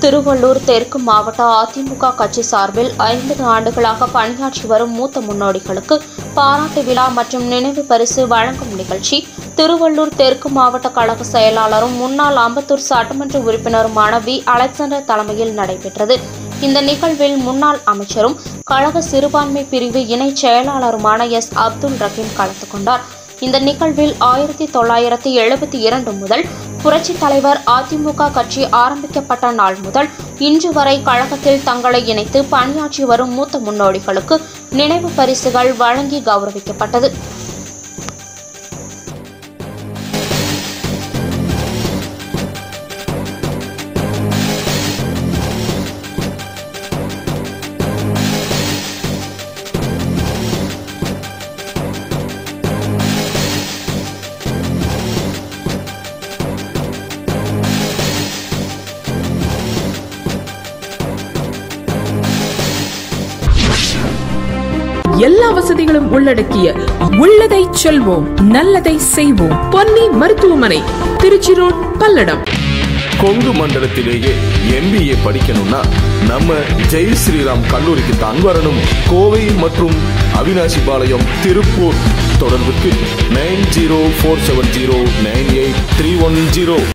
திருவள்ளூர் தெற்கு மாவட்ட அதிமுக கட்சி சார்பில் ஐம்பது ஆண்டுகளாக பணியாற்றி வரும் மூத்த முன்னோடிகளுக்கு பாராட்டு விழா மற்றும் நினைவு பரிசு வழங்கும் நிகழ்ச்சி திருவள்ளூர் தெற்கு மாவட்ட கழக செயலாளரும் முன்னாள் அம்பத்தூர் சட்டமன்ற உறுப்பினருமான வி அலெக்சாண்டர் தலைமையில் நடைபெற்றது இந்த நிகழ்வில் முன்னாள் அமைச்சரும் கழக சிறுபான்மை பிரிவு இணை செயலாளருமான எஸ் அப்துல் ரஹீம் கலந்து கொண்டார் இந்த நிகழ்வில் ஆயிரத்தி தொள்ளாயிரத்தி எழுபத்தி இரண்டு முதல் புரட்சித் தலைவர் அதிமுக கட்சி ஆரம்பிக்கப்பட்ட நாள் முதல் இன்று வரை கழகத்தில் தங்களை இணைத்து பணியாற்றி வரும் மூத்த முன்னோடிகளுக்கு நினைவு பரிசுகள் வழங்கி கௌரவிக்கப்பட்டது எல்லா வசதிகளும் உள்ளடக்கிய உள்ளதை செல்வோம் நல்லதை செய்வோம் பொன்னி மருத்துவமனை திருச்சி ரோட் பல்லடம் கொங்கு மண்டலத்திலேயே எம்பிஏ படிக்கணும்னா நம்ம ஜெய் ஸ்ரீராம் கல்லூரிக்கு தான் வரணும் கோவை மற்றும் அவினாசி பாளையம் திருப்பூர் தொடர்புக்கு nine zero four seven zero nine eight three one zero